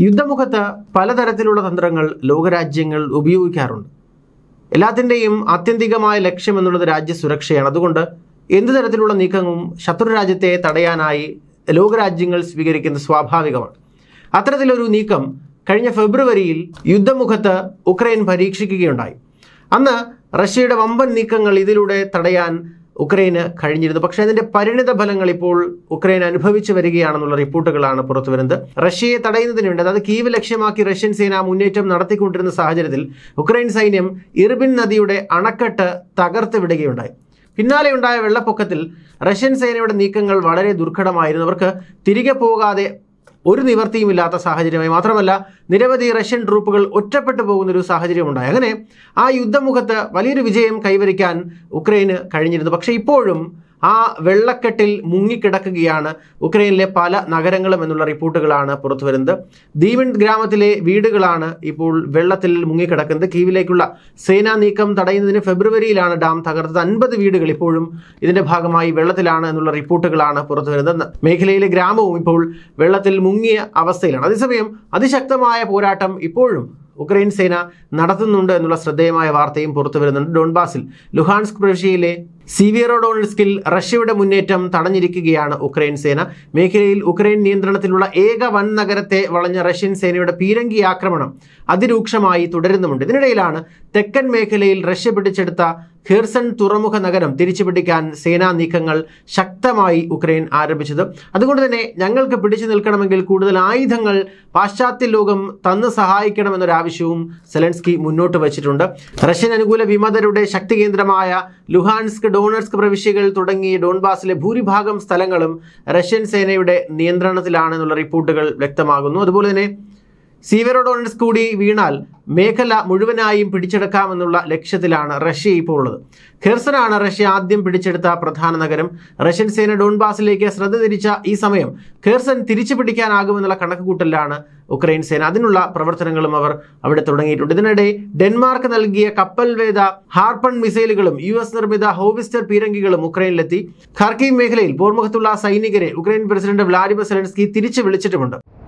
യുദ്ധമുഖത്ത് പലതരത്തിലുള്ള തന്ത്രങ്ങൾ ലോകരാജ്യങ്ങൾ ഉപയോഗിക്കാറുണ്ട് എല്ലാത്തിൻ്റെയും ആത്യന്തികമായ ലക്ഷ്യം എന്നുള്ളത് രാജ്യസുരക്ഷയാണ് അതുകൊണ്ട് എന്ത് തരത്തിലുള്ള നീക്കവും ശത്രു രാജ്യത്തെ തടയാനായി ലോകരാജ്യങ്ങൾ സ്വീകരിക്കുന്നത് സ്വാഭാവികമാണ് അത്തരത്തിലൊരു നീക്കം കഴിഞ്ഞ ഫെബ്രുവരിയിൽ യുദ്ധമുഖത്ത് ഉക്രൈൻ പരീക്ഷിക്കുകയുണ്ടായി അന്ന് റഷ്യയുടെ വമ്പൻ നീക്കങ്ങൾ ഇതിലൂടെ തടയാൻ ഉക്രൈന് കഴിഞ്ഞിരുന്നു പക്ഷേ അതിന്റെ പരിണിത ഫലങ്ങൾ ഇപ്പോൾ ഉക്രൈൻ അനുഭവിച്ചു വരികയാണെന്നുള്ള റിപ്പോർട്ടുകളാണ് പുറത്തു വരുന്നത് റഷ്യയെ തടയുന്നതിന് വേണ്ടി അതായത് കീവ് ലക്ഷ്യമാക്കി റഷ്യൻ സേന മുന്നേറ്റം നടത്തിക്കൊണ്ടിരുന്ന സാഹചര്യത്തിൽ ഉക്രൈൻ സൈന്യം ഇർബിൻ നദിയുടെ അണക്കെട്ട് തകർത്ത് വിടുകയുണ്ടായി പിന്നാലെയുണ്ടായ വെള്ളപ്പൊക്കത്തിൽ റഷ്യൻ സേനയുടെ നീക്കങ്ങൾ വളരെ ദുർഘടമായിരുന്നു അവർക്ക് തിരികെ പോകാതെ ഒരു നിവർത്തിയുമില്ലാത്ത സാഹചര്യമായി മാത്രമല്ല നിരവധി റഷ്യൻ ട്രൂപ്പുകൾ ഒറ്റപ്പെട്ടു പോകുന്ന ഒരു സാഹചര്യം ഉണ്ടായി അങ്ങനെ ആ യുദ്ധമുഖത്ത് വലിയൊരു വിജയം കൈവരിക്കാൻ ഉക്രൈന് കഴിഞ്ഞിരുന്നു പക്ഷേ ഇപ്പോഴും ആ വെള്ളക്കെട്ടിൽ മുങ്ങിക്കിടക്കുകയാണ് ഉക്രൈനിലെ പല നഗരങ്ങളും എന്നുള്ള റിപ്പോർട്ടുകളാണ് പുറത്തു വരുന്നത് ദീവൻ ഗ്രാമത്തിലെ വീടുകളാണ് ഇപ്പോൾ വെള്ളത്തിൽ മുങ്ങിക്കിടക്കുന്നത് കീവിലേക്കുള്ള സേനാ നീക്കം തടയുന്നതിന് ഫെബ്രുവരിയിലാണ് ഡാം തകർത്തത് അൻപത് വീടുകൾ ഇപ്പോഴും ഇതിന്റെ ഭാഗമായി വെള്ളത്തിലാണ് എന്നുള്ള റിപ്പോർട്ടുകളാണ് പുറത്തു വരുന്നത് മേഖലയിലെ ഗ്രാമവും ഇപ്പോൾ വെള്ളത്തിൽ മുങ്ങിയ അവസ്ഥയിലാണ് അതേസമയം അതിശക്തമായ പോരാട്ടം ഇപ്പോഴും ഉക്രൈൻ സേന നടത്തുന്നുണ്ട് എന്നുള്ള ശ്രദ്ധേയമായ വാർത്തയും പുറത്തു വരുന്നുണ്ട് ഡോൺബാസിൽ ലുഹാൻസ്ക് പ്രവിശ്യയിലെ സിവിയറോഡോൺസ്കിൽ റഷ്യയുടെ മുന്നേറ്റം തടഞ്ഞിരിക്കുകയാണ് ഉക്രൈൻ സേന മേഖലയിൽ ഉക്രൈൻ നിയന്ത്രണത്തിലുള്ള ഏക വൻ നഗരത്തെ വളഞ്ഞ റഷ്യൻ സേനയുടെ പീരങ്കി ആക്രമണം അതിരൂക്ഷമായി തുടരുന്നുമുണ്ട് ഇതിനിടയിലാണ് തെക്കൻ മേഖലയിൽ റഷ്യ പിടിച്ചെടുത്ത ഖിർസൺ തുറമുഖ നഗരം തിരിച്ചുപിടിക്കാൻ സേനാ നീക്കങ്ങൾ ശക്തമായി ഉക്രൈൻ ആരംഭിച്ചത് അതുകൊണ്ട് തന്നെ ഞങ്ങൾക്ക് പിടിച്ചു നിൽക്കണമെങ്കിൽ കൂടുതൽ ആയുധങ്ങൾ പാശ്ചാത്യ ലോകം തന്ന് സഹായിക്കണമെന്നൊരാവശ്യവും സെലൻസ്കി മുന്നോട്ട് വച്ചിട്ടുണ്ട് റഷ്യൻ അനുകൂല വിമതരുടെ ശക്തി കേന്ദ്രമായ ലുഹാൻസ്ക് ഡോണർസ്ക് പ്രവിശ്യകൾ തുടങ്ങി ഡോൺബാസിലെ ഭൂരിഭാഗം സ്ഥലങ്ങളും റഷ്യൻ സേനയുടെ നിയന്ത്രണത്തിലാണെന്നുള്ള റിപ്പോർട്ടുകൾ വ്യക്തമാകുന്നു അതുപോലെ തന്നെ സീവറോഡോണസ് കൂടി വീണാൽ മേഖല മുഴുവനായും പിടിച്ചെടുക്കാമെന്നുള്ള ലക്ഷ്യത്തിലാണ് റഷ്യ ഇപ്പോൾ ഉള്ളത് ഖെർസനാണ് റഷ്യ ആദ്യം പിടിച്ചെടുത്ത പ്രധാന നഗരം റഷ്യൻ സേന ഡോൺബാസിലേക്ക് ശ്രദ്ധ തിരിച്ച ഈ സമയം ഖെർസൻ തിരിച്ചു പിടിക്കാനാകുമെന്നുള്ള കണക്കുകൂട്ടലിലാണ് ഉക്രൈൻ സേന അതിനുള്ള പ്രവർത്തനങ്ങളും അവർ അവിടെ തുടങ്ങിയിട്ടുണ്ട് ഇതിനിടെ ഡെൻമാർക്ക് നൽകിയ കപ്പൽ വേദ ഹാർപ്പൺ മിസൈലുകളും യു എസ് നിർമ്മിത ഹോവിസ്റ്റർ പീരങ്കികളും ഉക്രൈനിലെത്തി ഖാർക്കീവ് മേഖലയിൽ പോർമുഖത്തുള്ള സൈനികരെ ഉക്രൈൻ പ്രസിഡന്റ് വ്ലാഡിമിർ സെലൻസ്കി തിരിച്ചു വിളിച്ചിട്ടുമുണ്ട്